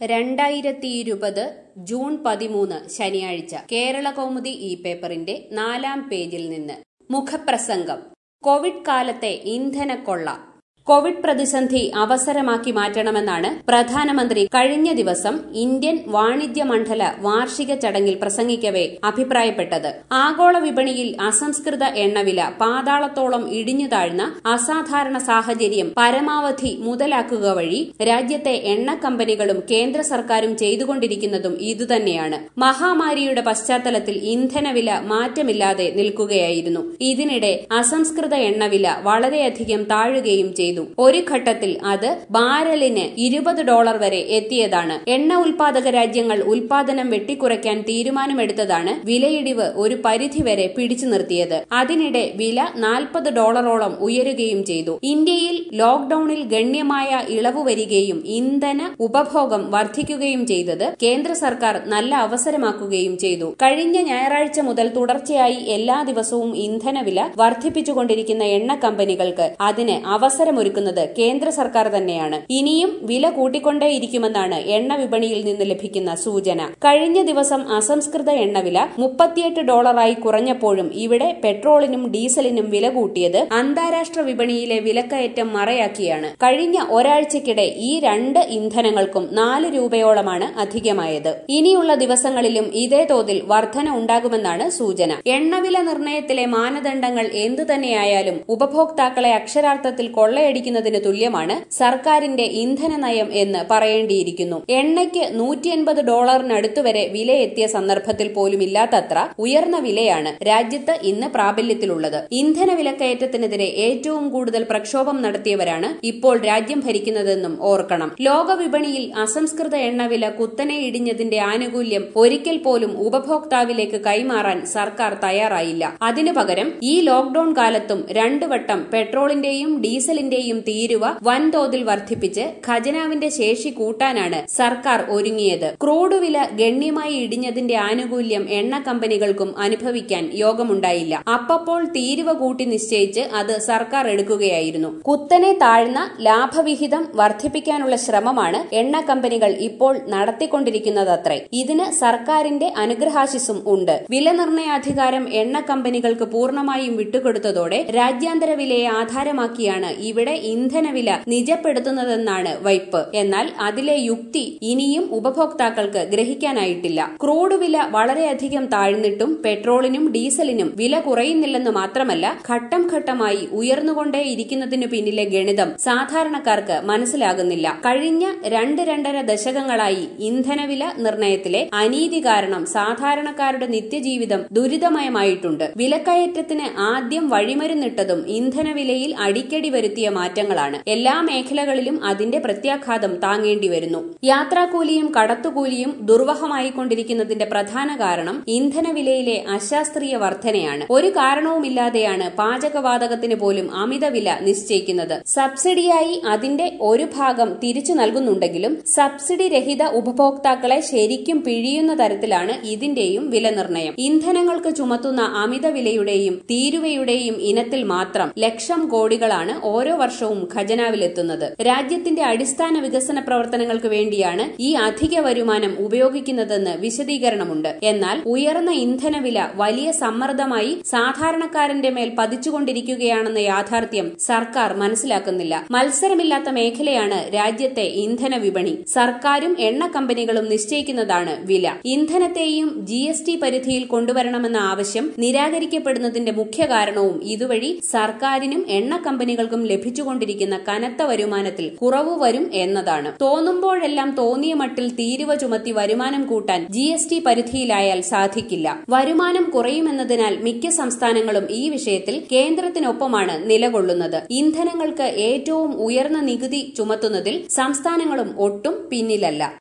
രണ്ടായിരത്തി ഇരുപത് ജൂൺ പതിമൂന്ന് ശനിയാഴ്ച കേരള കൗമുദി ഈ പേപ്പറിന്റെ നാലാം പേജിൽ നിന്ന് മുഖപ്രസംഗം കോവിഡ് കാലത്തെ ഇന്ധനക്കൊള്ള കോവിഡ് പ്രതിസന്ധി അവസരമാക്കി മാറ്റണമെന്നാണ് പ്രധാനമന്ത്രി കഴിഞ്ഞ ദിവസം ഇന്ത്യൻ വാണിജ്യ മണ്ഡല വാർഷിക ചടങ്ങിൽ പ്രസംഗിക്കവെ അഭിപ്രായപ്പെട്ടത് ആഗോള വിപണിയിൽ അസംസ്കൃത എണ്ണവില പാതാളത്തോളം ഇടിഞ്ഞു താഴ്ന്ന അസാധാരണ സാഹചര്യം പരമാവധി മുതലാക്കുക വഴി രാജ്യത്തെ എണ്ണ കമ്പനികളും കേന്ദ്ര സർക്കാരും ചെയ്തുകൊണ്ടിരിക്കുന്നതും ഇതുതന്നെയാണ് മഹാമാരിയുടെ പശ്ചാത്തലത്തിൽ ഇന്ധനവില മാറ്റമില്ലാതെ നിൽക്കുകയായിരുന്നു ഇതിനിടെ അസംസ്കൃത എണ്ണവില വളരെയധികം താഴുകയും ചെയ്തു ചെയ്തു ഒരു ഘട്ടത്തിൽ അത് ബാരലിന് ഇരുപത് ഡോളർ വരെ എത്തിയതാണ് എണ്ണ ഉൽപാദക രാജ്യങ്ങൾ ഉൽപാദനം വെട്ടിക്കുറയ്ക്കാൻ തീരുമാനമെടുത്തതാണ് വിലയിടിവ് ഒരു പരിധിവരെ പിടിച്ചു നിർത്തിയത് അതിനിടെ വില നാൽപ്പത് ഡോളറോളം ഉയരുകയും ചെയ്തു ഇന്ത്യയിൽ ലോക്ഡൌണിൽ ഗണ്യമായ ഇളവ് വരികയും ഇന്ധന ഉപഭോഗം വർദ്ധിക്കുകയും ചെയ്തത് കേന്ദ്ര സർക്കാർ നല്ല അവസരമാക്കുകയും ചെയ്തു കഴിഞ്ഞ ഞായറാഴ്ച മുതൽ തുടർച്ചയായി എല്ലാ ദിവസവും ഇന്ധനവില വർദ്ധിപ്പിച്ചുകൊണ്ടിരിക്കുന്ന എണ്ണ കമ്പനികൾക്ക് അതിന് അവസരം ഒരുക്കുന്നത് കേന്ദ്ര സർക്കാർ തന്നെയാണ് ഇനിയും വില കൂട്ടിക്കൊണ്ടേയിരിക്കുമെന്നാണ് എണ്ണ വിപണിയിൽ നിന്ന് ലഭിക്കുന്ന സൂചന കഴിഞ്ഞ ദിവസം അസംസ്കൃത എണ്ണവില മുപ്പത്തിയെട്ട് ഡോളറായി കുറഞ്ഞപ്പോഴും ഇവിടെ പെട്രോളിനും ഡീസലിനും വില കൂട്ടിയത് അന്താരാഷ്ട്ര വിപണിയിലെ വിലക്കയറ്റം മറയാക്കിയാണ് കഴിഞ്ഞ ഒരാഴ്ചക്കിടെ ഈ രണ്ട് ഇന്ധനങ്ങൾക്കും നാല് രൂപയോളമാണ് അധികമായത് ഇനിയുള്ള ദിവസങ്ങളിലും ഇതേ തോതിൽ വർധന ഉണ്ടാകുമെന്നാണ് സൂചന എണ്ണവില നിർണയത്തിലെ മാനദണ്ഡങ്ങൾ എന്തുതന്നെയായാലും ഉപഭോക്താക്കളെ അക്ഷരാർത്ഥത്തിൽ കൊള്ളയടിക്കുന്നതിന് തുല്യമാണ് സർക്കാരിന്റെ ഇന്ധന നയം എന്ന് പറയേണ്ടിയിരിക്കുന്നു എണ്ണയ്ക്ക് നൂറ്റി എൺപത് ഡോളറിനടുത്ത് വരെ വിലയെത്തിയ സന്ദർഭത്തിൽ പോലും ഇല്ലാത്തത്ര ഉയർന്ന വിലയാണ് രാജ്യത്ത് ഇന്ന് പ്രാബല്യത്തിലുള്ളത് ഇന്ധന വിലക്കയറ്റത്തിനെതിരെ ഏറ്റവും കൂടുതൽ പ്രക്ഷോഭം നടത്തിയവരാണ് ഇപ്പോൾ രാജ്യം ഭരിക്കുന്നതെന്നും ഓർക്കണം ലോക വിപണിയിൽ അസംസ്കൃത എണ്ണവില കുത്തനെ ഇടിഞ്ഞതിന്റെ ആനുകൂല്യം ഒരിക്കൽ പോലും ഉപഭോക്താവിലേക്ക് കൈമാറാൻ സർക്കാർ തയ്യാറായില്ല അതിനു പകരം ഈ ലോക്ഡൌൺ കാലത്തും രണ്ടു വട്ടം പെട്രോളിന്റെയും ഡീസലിന്റെയും തീരുവ വൻതോതിൽ വർദ്ധിപ്പിച്ച് ഖജനാവിന്റെ ശേഷി കൂട്ടാനാണ് സർക്കാർ ഒരുങ്ങിയത് ക്രൂഡ് വില ഗണ്യമായി ഇടിഞ്ഞതിന്റെ ആനുകൂല്യം എണ്ണ കമ്പനികൾക്കും അനുഭവിക്കാൻ യോഗമുണ്ടായില്ല അപ്പപ്പോൾ തീരുവ കൂട്ടി നിശ്ചയിച്ച് അത് സർക്കാർ എടുക്കുകയായിരുന്നു കുത്തനെ താഴ്ന്ന ലാഭവിഹിതം വർദ്ധിപ്പിക്കാനുള്ള ശ്രമമാണ് എണ്ണ കമ്പനികൾ ഇപ്പോൾ നടത്തിക്കൊണ്ടിരിക്കുന്നതത്രേ ഇതിന് സർക്കാരിന്റെ അനുഗ്രഹാശിസും ഉണ്ട് വില നിർണയാധികാരം എണ്ണ കമ്പനികൾക്ക് പൂർണ്ണമായും വിട്ടുകൊടുത്തതോടെ രാജ്യാന്തര വിലയെ ആധാരമാക്കിയാണ് ഇവിടെ ഇന്ധനവില നിജപ്പെടുത്തുന്നതെന്നാണ് വൈപ്പ് എന്നാൽ അതിലെ യുക്തി ഇനിയും ഉപഭോക്താക്കൾക്ക് ഗ്രഹിക്കാനായിട്ടില്ല ക്രൂഡ് വില വളരെയധികം താഴ്ന്നിട്ടും പെട്രോളിനും ഡീസലിനും വില കുറയുന്നില്ലെന്ന് മാത്രമല്ല ഘട്ടം ഘട്ടമായി ഉയർന്നുകൊണ്ടേയിരിക്കുന്നതിനു പിന്നിലെ ഗണിതം സാധാരണക്കാർക്ക് മനസ്സിലാകുന്നില്ല കഴിഞ്ഞ രണ്ട് രണ്ടര ദശകങ്ങളായി ഇന്ധനവില നിർണയത്തിലെ അനീതി കാരണം സാധാരണക്കാരുടെ നിത്യജീവിതം ദുരിതമയമായിട്ടുണ്ട് വിലക്കയറ്റത്തിന് ആദ്യം വഴിമരുന്നിട്ടതും ഇന്ധനവിലയിൽ അടിക്കടി വരുത്തിയ മാറ്റങ്ങളാണ് എല്ലാ മേഖലകളിലും അതിന്റെ പ്രത്യാഘാതം താങ്ങേണ്ടി വരുന്നു യാത്രാക്കൂലിയും കടത്തുകൂലിയും ദുർവഹമായിക്കൊണ്ടിരിക്കുന്നതിന്റെ പ്രധാന കാരണം ഇന്ധനവിലയിലെ അശാസ്ത്രീയ വർധനയാണ് ഒരു കാരണവുമില്ലാതെയാണ് പാചകവാതകത്തിന് പോലും അമിതവില നിശ്ചയിക്കുന്നത് സബ്സിഡിയായി അതിന്റെ ഒരു ഭാഗം തിരിച്ചു നൽകുന്നുണ്ടെങ്കിലും സബ്സിഡി രഹിത ഉപഭോക്താക്കളെ ശരിക്കും പിഴിയുന്ന തരത്തിലാണ് ഇതിന്റെയും വില നിർണയം ഇന്ധനങ്ങൾക്ക് ചുമത്തുന്ന അമിതവിലയുടെയും തീരുവയുടെയും ഇനത്തിൽ മാത്രം ലക്ഷം കോടികളാണ് ഓരോ വർഷവും ഖജനാവിലെത്തുന്നത് രാജ്യത്തിന്റെ അടിസ്ഥാന വികസന പ്രവർത്തനങ്ങൾക്ക് വേണ്ടിയാണ് ഈ അധിക വരുമാനം ഉപയോഗിക്കുന്നതെന്ന് വിശദീകരണമുണ്ട് എന്നാൽ ഉയർന്ന ഇന്ധനവില വലിയ സമ്മർദ്ദമായി സാധാരണക്കാരന്റെ മേൽ പതിച്ചുകൊണ്ടിരിക്കുകയാണെന്ന യാഥാർത്ഥ്യം സർക്കാർ മനസ്സിലാക്കുന്നില്ല മത്സരമില്ലാത്ത മേഖലയാണ് രാജ്യത്തെ ഇന്ധന വിപണി സർക്കാരും എണ്ണ കമ്പനികളും നിശ്ചയിക്കുന്നതാണ് വില ഇന്ധനത്തെയും ജി എസ് ടി പരിധിയിൽ കൊണ്ടുവരണമെന്ന ആവശ്യം നിരാകരിക്കപ്പെടുന്നതിന്റെ മുഖ്യ കാരണവും ഇതുവഴി സർക്കാരിനും എണ്ണ കമ്പനികൾക്കും ലഭിച്ചുകൊണ്ടിരിക്കുന്ന കനത്ത വരുമാനത്തിൽ കുറവ് വരും എന്നതാണ് തോന്നുമ്പോഴെല്ലാം തോന്നിയ മട്ടിൽ തീരുവ ചുമത്തി വരുമാനം കൂട്ടാൻ ജി എസ് ടി പരിധിയിലായാൽ സാധിക്കില്ല വരുമാനം കുറയുമെന്നതിനാൽ മിക്ക സംസ്ഥാനങ്ങളും ഈ വിഷയത്തിൽ കേന്ദ്രത്തിനൊപ്പമാണ് നിലകൊള്ളുന്നത് ഇന്ധനങ്ങൾക്ക് ഏറ്റവും ഉയർന്ന നികുതി ചുമത്തുന്നതിൽ സംസ്ഥാനങ്ങളും ഒട്ടും പിന്നിലല്ല